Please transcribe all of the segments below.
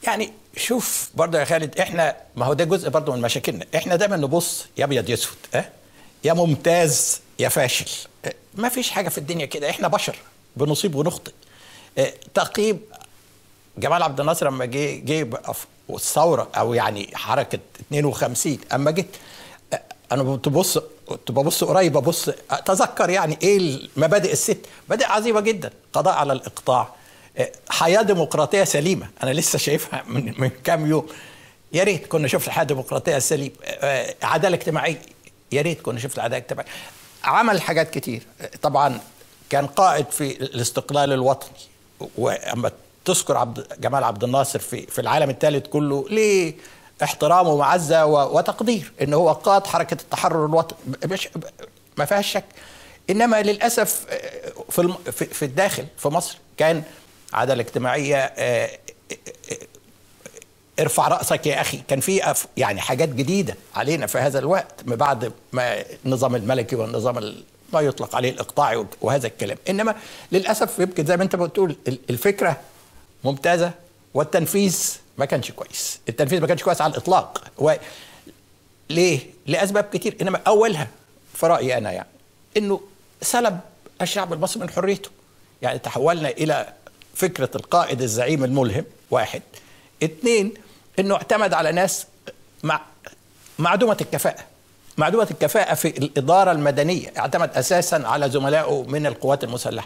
يعني شوف برضه يا خالد احنا ما هو ده جزء برضه من مشاكلنا احنا دايما نبص يا ابيض يا اسود اه يا ممتاز يا فاشل اه ما فيش حاجه في الدنيا كده احنا بشر بنصيب ونخطئ اه تقييم جمال عبد الناصر لما جه جه بقى في الثوره او يعني حركه 52 اما جيت اه انا كنت ببص كنت ببص قريب ابص اتذكر يعني ايه المبادئ الست مبادئ عظيمه جدا قضاء على الاقطاع حياه ديمقراطيه سليمه انا لسه شايفها من من كام يوم يا ريت كنا شفنا الحياه الديمقراطيه السليمه عداله اجتماعيه يا ريت كنا شفنا العداله الاجتماعيه عمل حاجات كتير طبعا كان قائد في الاستقلال الوطني واما تذكر عبد جمال عبد الناصر في في العالم الثالث كله ليه احترام ومعزه وتقدير ان هو قاد حركه التحرر الوطني ما فيهاش شك انما للاسف في في الداخل في مصر كان عداله اجتماعيه ارفع راسك يا اخي كان في يعني حاجات جديده علينا في هذا الوقت ما بعد ما النظام الملكي والنظام ما يطلق عليه الاقطاعي وهذا الكلام انما للاسف يمكن زي ما انت بتقول الفكره ممتازه والتنفيذ ما كانش كويس التنفيذ ما كانش كويس على الاطلاق و ليه لاسباب كتير انما اولها في رايي انا يعني انه سلب الشعب المصري من حريته يعني تحولنا الى فكره القائد الزعيم الملهم واحد اثنين انه اعتمد على ناس مع معدومه الكفاءه معدومه الكفاءه في الاداره المدنيه اعتمد اساسا على زملائه من القوات المسلحه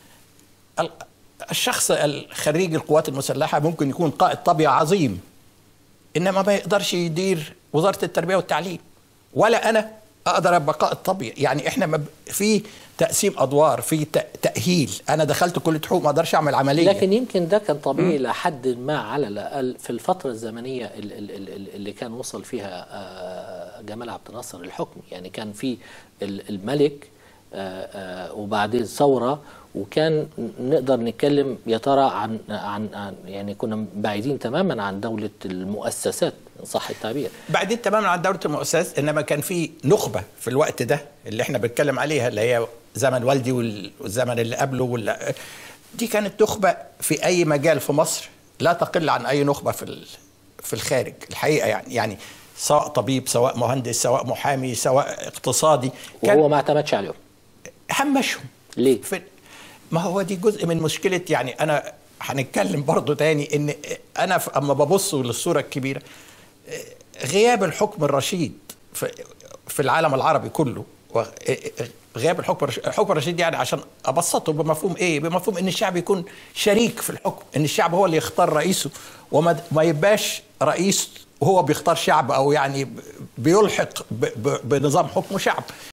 الشخص الخريج القوات المسلحه ممكن يكون قائد طبيعي عظيم انما ما يقدرش يدير وزاره التربيه والتعليم ولا انا اقدر ابقى قائد طبيعي يعني احنا في تقسيم ادوار في تاهيل انا دخلت كليه حقوق ما اقدرش اعمل عمليه لكن يمكن ده كان طبيعي الى حد ما على الاقل في الفتره الزمنيه اللي كان وصل فيها جمال عبد الناصر الحكم يعني كان في الملك وبعدين ثوره وكان نقدر نتكلم يا ترى عن عن عن يعني كنا بعيدين تماما عن دوله المؤسسات ان صح التعبير بعيدين تماما عن دوله المؤسسات انما كان في نخبه في الوقت ده اللي احنا بنتكلم عليها اللي هي زمن والدي والزمن اللي قبله ولا دي كانت نخبه في اي مجال في مصر لا تقل عن اي نخبه في في الخارج الحقيقه يعني يعني سواء طبيب سواء مهندس سواء محامي سواء اقتصادي كان وهو ما اعتمدش عليهم همشهم ليه؟ في ما هو دي جزء من مشكله يعني انا هنتكلم برضو تاني ان انا اما ببص للصوره الكبيره غياب الحكم الرشيد في, في العالم العربي كله غياب الحكم الحكم الرشيد يعني عشان ابسطه بمفهوم ايه؟ بمفهوم ان الشعب يكون شريك في الحكم، ان الشعب هو اللي يختار رئيسه وما ما يبقاش رئيس وهو بيختار شعب او يعني بيلحق بنظام حكمه شعب